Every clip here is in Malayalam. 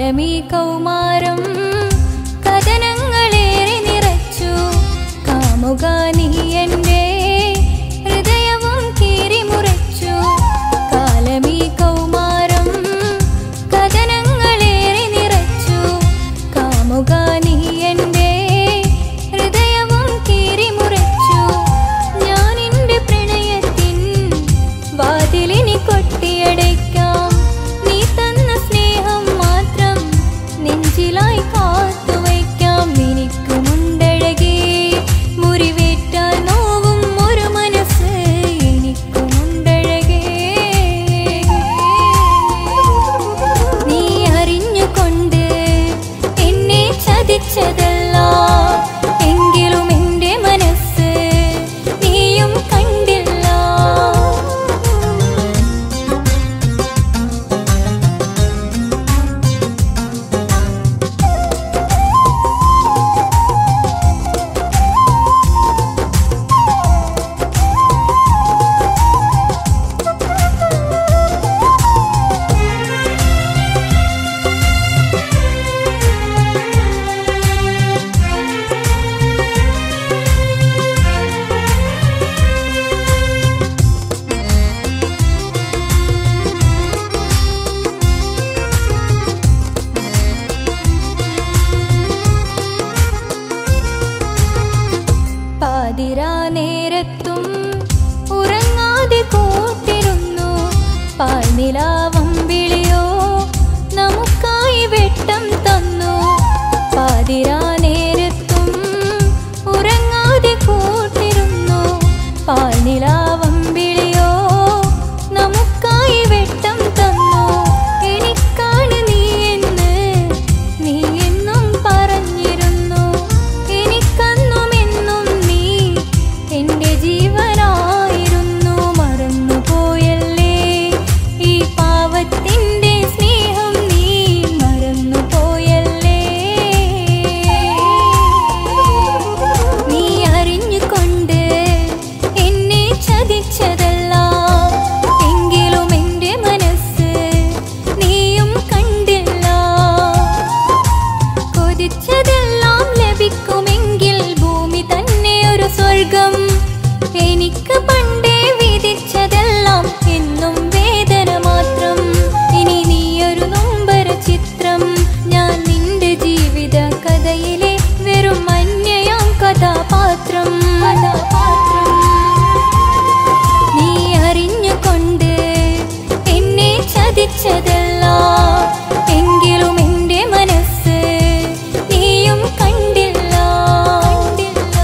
കാലമീ കൗമാരം കഥനങ്ങളേറെ നിറച്ചു കാമുക നീ എൻ്റെ ഹൃദയവും കീറി മുറിച്ചു കാലമീ കൗമാരം കഥനങ്ങളേറെ നിറച്ചു കാമുക നീ എൻ്റെ ഹൃദയവും കീറി മുറിച്ചു ഞാൻ എൻ്റെ പ്രണയത്തിൻ വാതിലിനി കൊട്ടിയടയ്ക്കാം നീ തന്ന സ്നേഹം മാത്രം നെഞ്ചിലായി കാത്തുവയ്ക്കാം എനിക്കുമുണ്ടഴകേ മുറിവേറ്റാൽ നോവും ഒരു മനസ്സ് എനിക്കുമുണ്ടഴകേ നീ അറിഞ്ഞുകൊണ്ട് എന്നെ ചതിച്ചതല്ല എങ്കിലും എൻ്റെ മനസ്സ് നീയും കണ്ടില്ല പാതിരാ നേരത്തും ഉറങ്ങാതെ കൂട്ടിരുന്നു പാൽനിലാവം വിളിയോ നമുക്കായി വെട്ടം തന്നു പാതിരാ നേരത്തും ഉറങ്ങാതെ കൂട്ടിരുന്നു പാൽനിലാവം വിളിയോ നമുക്കായി വെട്ടം തന്നു എനിക്കാണ് നീ എന്ന് നീ എന്നും പറഞ്ഞിരുന്നു എനിക്കന്നും എന്നും നീ എൻ്റെ ജീവനായിരുന്നു മറന്നുപോയല്ലേ ഈ പാവത്തിൻ്റെ സ്നേഹം നീ മറന്നുപോയല്ലേ നീ അറിഞ്ഞുകൊണ്ട് എന്നെ ചതിച്ചതല്ല എങ്കിലും എൻ്റെ മനസ്സ് നീയും കണ്ടില്ല കൊതിച്ചതെല്ലാം ലഭിക്കുമെങ്കിൽ ഭൂമി തന്നെ ഒരു സ്വർഗം എനിക്ക് പണ്ടേ വിധിച്ചതെല്ലാം എന്നും വേദന മാത്രം ഇനി നീയൊരു നൊമ്പര ചിത്രം ഞാൻ നിന്റെ ജീവിത കഥയിലെ വെറും അന്യയാം കഥാപാത്രം കഥാപാത്രം നീ അറിഞ്ഞുകൊണ്ട് എന്നെ ചതിച്ചതല്ല എങ്കിലും എൻ്റെ മനസ്സ് നീയും കണ്ടില്ല കണ്ടില്ല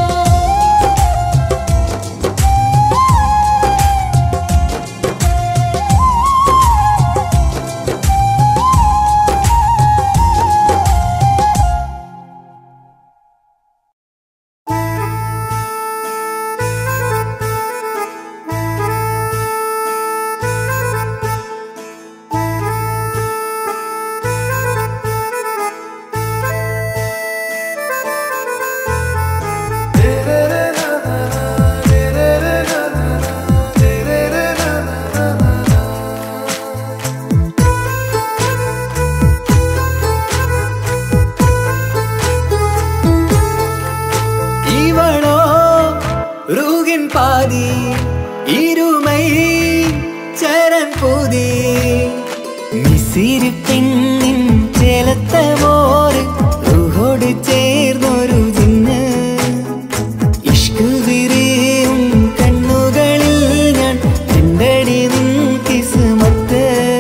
இவளோ ரூகின் பாதி இருமை ചരൻ പൂതി മിസിരി പെണ്ണിൻ ചേലത്ത മോര് റൂഹോട് ചേർന്നൊരു ജിന്ന് ഇഷ്ക് വിരിയും കണ്ണുകളിൽ ഞാൻ കണ്ടടി നിൻ കിസ്മത്ത്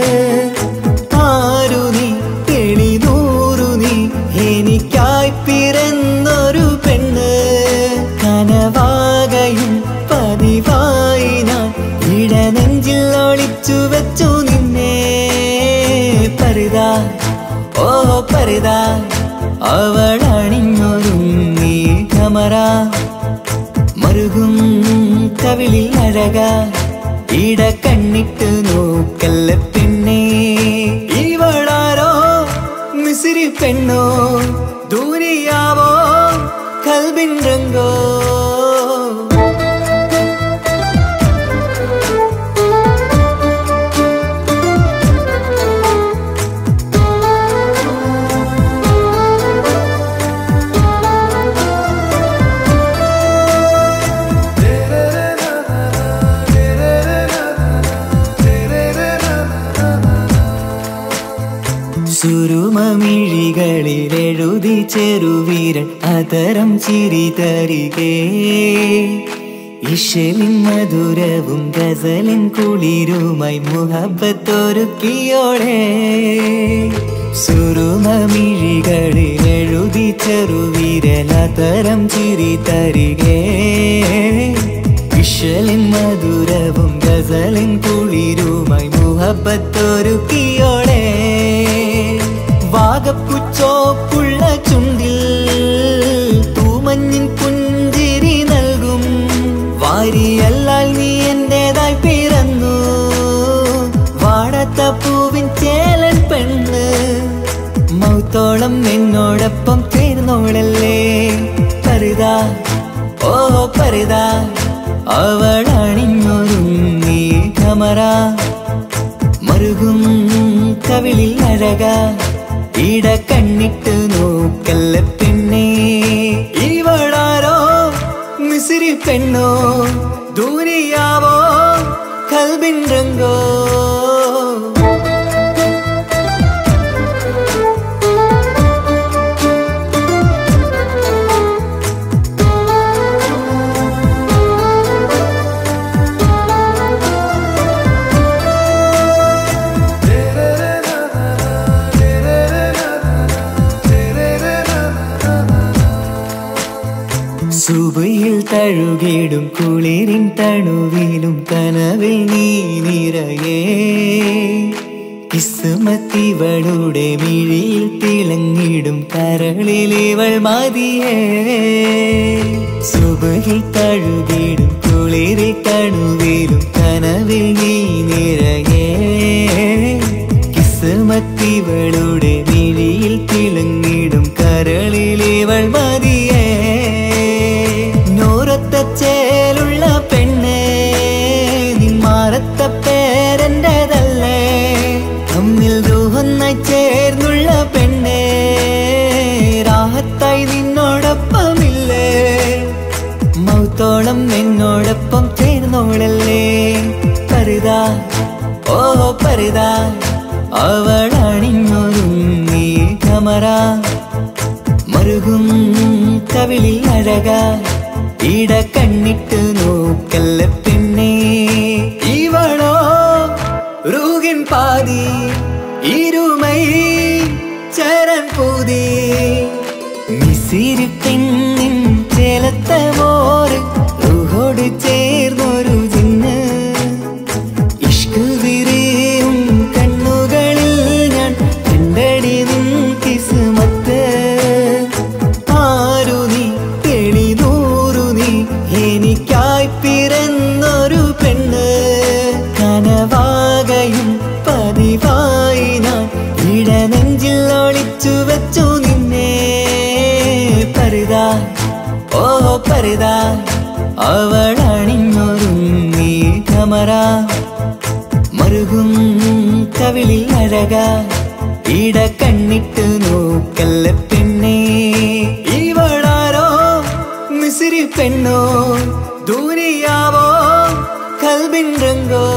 ആരു നീ തെളിനൂറു നീ എനിക്കായി പിറന്നൊരു പെണ്ണ് കനവാകയും പതിവായി ഞാൻ ഇടനെഞ്ചിൽ ഒളിച്ചു വെച്ചു നിന്നെ പരിതാ ഓ പരിതാ അവൾ അണിഞ്ഞൊരുങ്ങി കമറ മറുകും കവിളിൽ അഴക ഇട കണ്ണിട്ട് നോക്കല്ല പെണ്ണേ ഇവളാരോ മിസിരി പെണ്ണോ ദൂരിയാവോ കൽബിൻ രംഗോ ആ ചെറുവീരൻ അതരം ചിരി തരികേ ഇഷലിൻ മധുരവും ഗസലിൻ കുളിരുമായി മുഹബത്തൊരുക്കിയോടെ സുറുമമിഴികളിൽ എഴുതി ചെറുവിരലതരം ചിരി തരികേ ഇഷലിൻ മധുരവും ഗസലിൻ കുളിരുമായി മുഹബത്തൊരുക്കിയോടെ വാഗപ്പുച്ചോപ്പുള്ള ചുണ്ടിൽ തൂമഞ്ഞിൻ പുഞ്ചിരി നൽകും വാരിയല്ലാൽ നീ എന്റേതായി പിറന്നു വാടത്ത പൂവിൻ ചേലൻ പെണ്ണ് മൗത്തോളം എന്നോടൊപ്പം ചേർന്നോളല്ലേ പരിതാ ഓ പരിതാ അവളണിഞ്ഞൊരുങ്ങി കമറ മറുകും കവിളിൽ അഴക ഇട കണ്ണിട്ട് നോക്കല്ല പെണ്ണേ ഇവളാരോ മിസിരി പെണ്ണോ ദൂരിയാവോ കൽബിൻ രംഗോ സുബയിൽ തഴുകിടും കുളിരിൻ തണുവിലും കനവിൽ നീ നിറയേ കിസ്മത്തിവളുടെ മിഴിയിൽ തിളങ്ങിടും കരളിലിവൾ മതിയേ സുബയിൽ തഴുകിടും കുളിരിൽ തണുവിലും കനവിൽ നീ നിറയേ കിസ്മത്തിവളുടെ മിഴിയിൽ തിളങ്ങിടും കരളിലിവൾ മതിയേ നോരത്ത ചേലുള്ള പെണ്ണ് നിന്മാറത്ത പേരെൻ്റെതല്ലേ തമ്മിൽ രൂഹൊന്നായി ചേർന്നുള്ള പെണ്ണ് രാഹത്തായി നിന്നോടൊപ്പമില്ലേ മൗത്തോളം എന്നോടൊപ്പം ചേർന്നോളല്ലേ പരിതാ ഓ പരിതാ അവളണിഞ്ഞൊരുങ്ങി കമറ മറുകും കവിളിൽ അഴക ഇട കണ്ണിട്ട് നോക്കല്ല പെണ്ണേ ഇവളോ റൂകിൻ പാതി ഇരുമൈ ചരൻ പൂതി മിസിരി പെണ്ണിൻ ചേലത്ത മോറ് റൂഹോട് ചേർന്നൊരു ജിന്ന് ഇഷ്ക് വിരിയും കണ്ണുകളിൽ ഞാൻ കണ്ടടി നിൻ കിസ്മത്ത് ആരു നീ തെളിനൂറു നീ എനിക്കായി പിറന്നൊരു പെണ്ണ് കനവാകയും പതിവായി ഞാൻ ഇടനെഞ്ചിൽ ഒളിച്ചു വെച്ചു നിന്നെ പരിതാ ഓ പരിതാ അവളണിഞ്ഞൊരുങ്ങി കമറ മറുകും കവിളിൽ അഴക ഇട കണ്ണിട്ട് നോക്കല്ല പെണ്ണേ ഇവളാരോ മിസിരി പെണ്ണോ ദൂരിയാവോ കൽബിൻ രംഗോ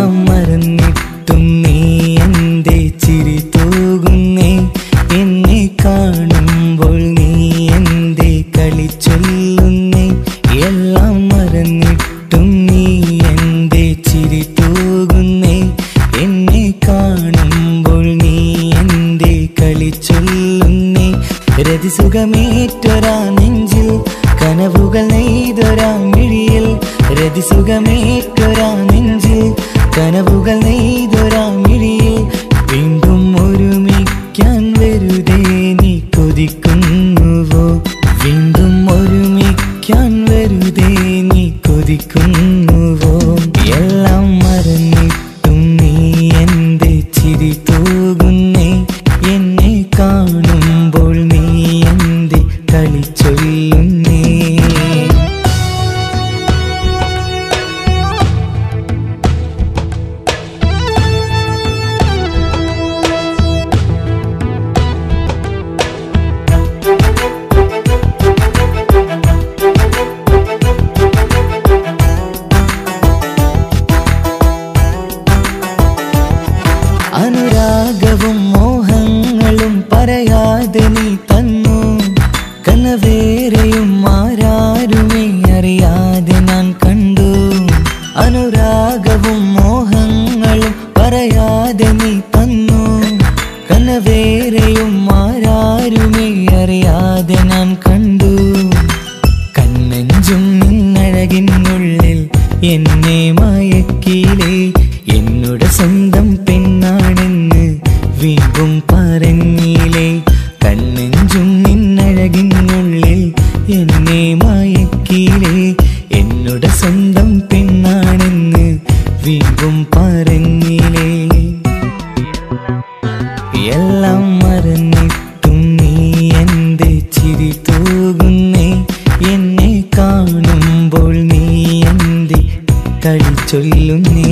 എല്ലാം മറന്നിട്ടും നീ എന്റെ ചിരി തൂകുന്നേ എന്നെ കാണുമ്പോൾ നീ എന്റെ കളി ചൊല്ലുന്നേ എല്ലാം മറന്നിട്ടും നീ എന്റെ ചിരി തൂകുന്നേ എന്നെ കാണുമ്പോൾ നീ എന്റെ കളി ചൊല്ലുന്നേ രതിസുഖമേറ്റൊരാ നെഞ്ചിൽ കനവുകൾ നെയ്തൊരാ മിഴിയിൽ രതിസുഖമേറ്റൊരാ നെഞ്ചിൽ കനവുകൾ നെയ്തൊരാ മിഴിയിൽ വീണ്ടും ഒരുമിക്കാൻ വെറുതെ നീ കൊതിക്കുന്നുവോ വീണ്ടും ഒരുമിക്കാൻ വെറുതെ നീ കൊതിക്കുന്നുവോ എല്ലാം മറന്നിട്ടും നീ എന്റെ ചിരി തൂകുന്നേ എന്നെ കാണുമ്പോൾ നീ എന്റെ കളി ചൊല്ലുന്നേ അനുരാഗവും മോഹങ്ങളും പറയാതെ നീ തന്നു കനവേറെയും ആരാരുമേ അറിയാതെ ഞാൻ കണ്ടു അനുരാഗവും മോഹങ്ങളും പറയാതെ നീ തന്നു കനവേറെയും ആരാരുമേ അറിയാതെ ഞാൻ കണ്ടു കണ്ണഞ്ചും നിന്നഴകിനുള്ളിൽ എന്നെ മയക്കിയിലേ എന്നോട് സ്വന്തം പെണ്ണാണെന്ന് വീണ്ടും പറഞ്ഞില്ലേ കണ്ണഞ്ചും നിന്നഴകിനുള്ളിൽ എന്നെ മയക്കിയിലേ എന്നോട് സ്വന്തം പെണ്ണാണെന്ന് വീണ്ടും പറഞ്ഞില്ലേ എല്ലാം മറന്നിട്ടും നീ എന്റെ ചിരി തൂകുന്നേ എന്നെ കാണുമ്പോൾ നീ എന്റെ കളി ചൊല്ലുന്നേ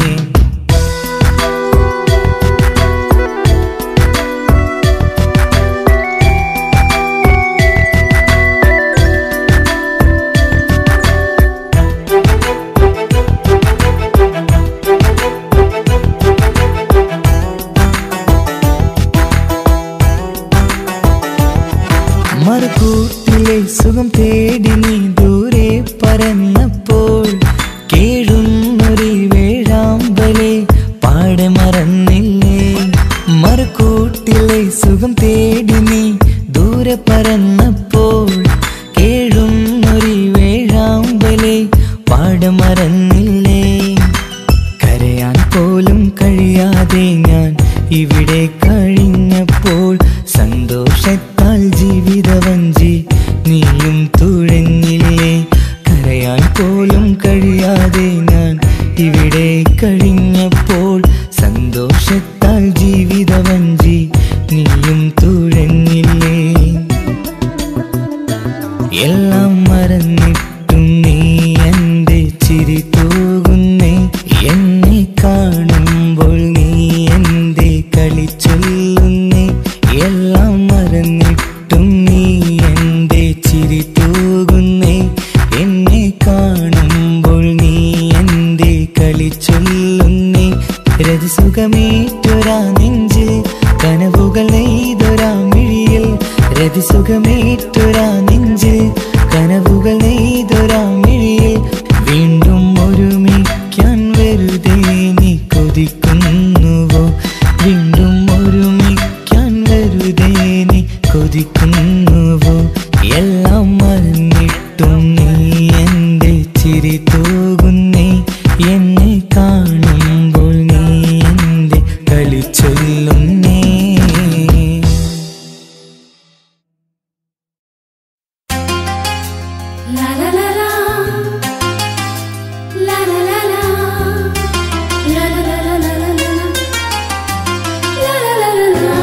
മറുകൂട്ടിലെ സുഖം തേടി നീ ദൂരെ പറന്നപ്പോൾ കേഴുന്നൊരു വേഴാമ്പലെ പാടെ മറന്നില്ലേ മറുകൂട്ടിലെ സുഖം തേടി നീ ദൂരെ പറന്നപ്പോൾ കേഴുന്നൊരു വേഴാമ്പലെ പാടെ മറന്നില്ലേ കരയാൻ പോലും കഴിയാതെ ഞാൻ ഇവിടെ കഴിഞ്ഞപ്പോൾ സന്തോഷത്താൽ ജീവിതവഞ്ചി നീയും തുഴഞ്ഞില്ലേ കരയാൻ പോലും കഴിയാതെ ഞാൻ ഇവിടെ കഴിഞ്ഞപ്പോൾ സന്തോഷത്താൽ ജീവിതവഞ്ചി നീയും തുഴഞ്ഞില്ലേ എല്ലാം മറന്നിട്ടും നീ എന്റെ ചിരി തൂകുന്നേ എന്നെ കാണുമ്പോൾ നീ എന്റെ കളി ചൊല്ലുന്നേ എല്ലാം മറന്നിട്ടും നീ എന്റെ ചിരി തൂകുന്നേ എന്നെ കാണുമ്പോൾ നീ എന്റെ കളി ചൊല്ലുന്നേ രതിസുഖമേറ്റൊരാ നെഞ്ചിൽ കനവുകൾ നെയ്തൊരാ മിഴിയിൽ രതിസുഖമേറ്റൊരാ നെഞ്ചിൽ കനവുകൾ നെയ്തൊരാ മിഴിയിൽ വീണ്ടും ഒരുമിക്കാൻ വെറുതെ നീ കൊതിക്കുന്നുവോ വീണ്ടും ഒരുമിക്കാൻ വെറുതെ നീ കൊതിക്കുന്നുവോ എല്ലാം മറന്നിട്ടും നീ എന്റെ ചിരി തൂകുന്നേ എന്നെ കാണുമ്പോൾ നീ എന്റെ കളി ചൊല്ലുന്നേ La la la la. La la la la. La la la la la la la. La la la la la.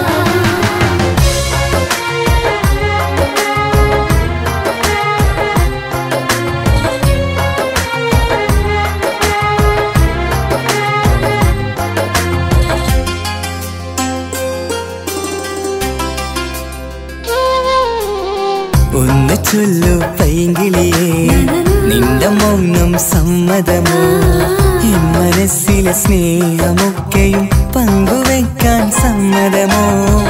ഒന്ന് ചൊല്ലു പൈങ്കിളിയേ നിന്റെ മൗനം സമ്മതമോ എൻ മനസ്സിലെ സ്നേഹമൊക്കെയും പങ്കുവെക്കാൻ സമ്മതമോ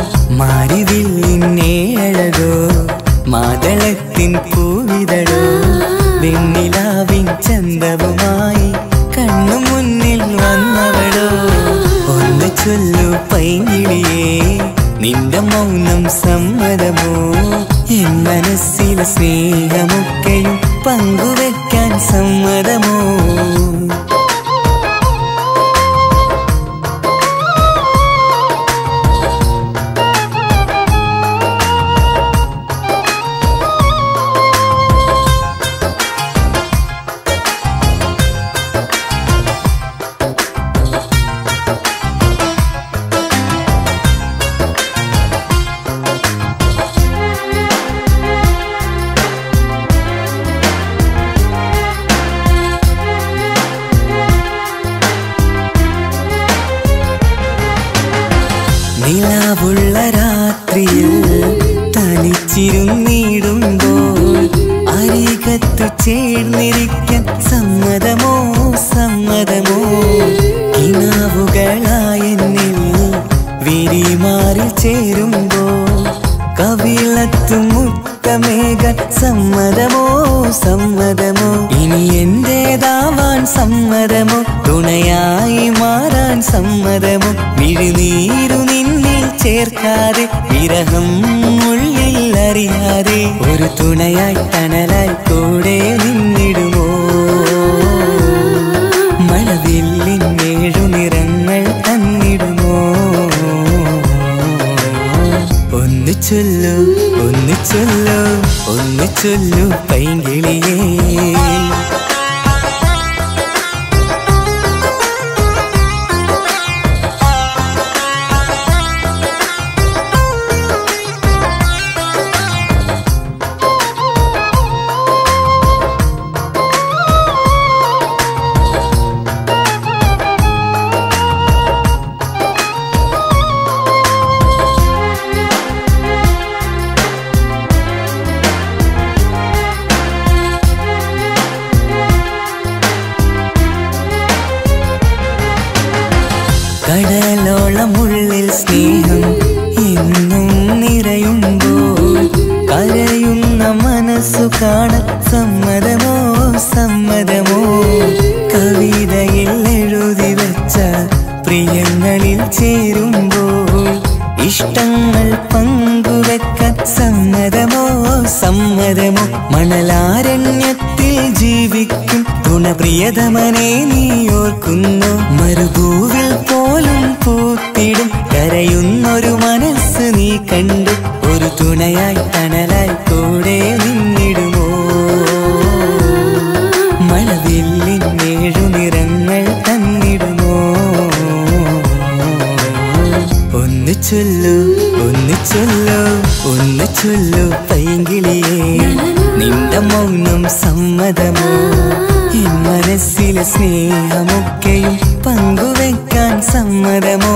മാരിവില്ലിന്നേഴകോ മാതളത്തിൻ പൂവിതഴോ വെണ്ണിലാവിൻ ചന്തവുമായി കണ്ണു മുന്നിൽ വന്നവളോ ഒന്ന് ചൊല്ലു പൈങ്കിളിയേ നിന്റെ മൗനം സമ്മതമോ എൻ മനസ്സിലെ സ്നേഹമൊക്കെയും പങ്കുവെക്കാൻ സമ്മതമോ നിലാവുള്ള രാത്രിയിൽ തനിച്ചിരുന്നിടുമ്പോൾ അരികത്തു ചേർന്നിരിക്കാൻ സമ്മതമോ സമ്മതമോ കിനാവുകളായെന്നിൽ വിരിമാറിൽ ചേരുമ്പോൾ കവിളത്തു മുത്തമേകാൻ സമ്മതമോ സമ്മതമോ ഇനി എന്റേതാവാൻ സമ്മതമോ തുണയായി മാറാൻ സമ്മതമോ വിഴുനീരു നിന്നിൽ ചേർക്കാതെ വിരഹം ഉള്ളിൽ അറിയാതെ ഒരു തുണയായി തണലായി കൂടെ നിന്നിടുമോ മഴവില്ലിൻ ഏഴു നിറങ്ങൾ തന്നിടുമോ ഒന്ന് ചൊല്ലു ഒന്ന് ചൊല്ലു ഒന്ന് ചൊല്ലു പൈങ്കിളിയേ കടലോളമുള്ളിൽ സ്നേഹം എന്നും നിറയുമ്പോൾ കരയുന്ന മനസ്സു കാണാൻ സമ്മതമോ സമ്മതമോ കവിതയിൽ എഴുതി വെച്ച പ്രിയങ്ങളിൽ ചേരുമ്പോൾ ഇഷ്ടങ്ങൾ പങ്കുവെക്കാൻ സമ്മതമോ സമ്മതമോ മണലാരണ്യത്തിൽ ജീവിക്കും തുണപ്രിയതമനെ നീ ഓർക്കുന്നു മരുഭൂവിൽ പോലും പൂത്തിടും കരയുന്നൊരു മനസ്സ് നീ കണ്ടു ഒരു തുണയായി തണലായി കൂടെ നിന്നിടുമോ മഴവില്ലിൻ ഏഴു നിറങ്ങൾ തന്നിടുമോ ഒന്ന് ചൊല്ലു ഒന്ന് ചൊല്ലു ഒന്ന് ചൊല്ലു പൈങ്കിളിയേ നിന്റെ മൗനം സമ്മതമോ എൻ മനസ്സിലെ സ്നേഹമൊക്കെയും പങ്കുവെക്കാൻ സമ്മതമോ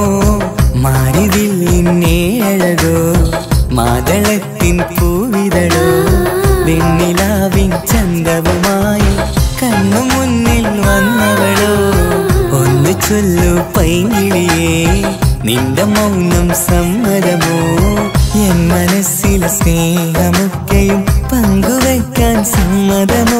മാരിവില്ലിന്നേഴകോ മാതളത്തിൻ പൂവിതഴോ വെണ്ണിലാവിൻ ചന്തവുമായി കണ്ണു മുന്നിൽ വന്നവളോ ഒന്ന് ചൊല്ലു പൈങ്കിളിയേ നിന്റെ മൗനം സമ്മതമോ എൻ മനസ്സിലെ സ്നേഹമൊക്കെയും പങ്കുവെക്കാൻ സമ്മതമോ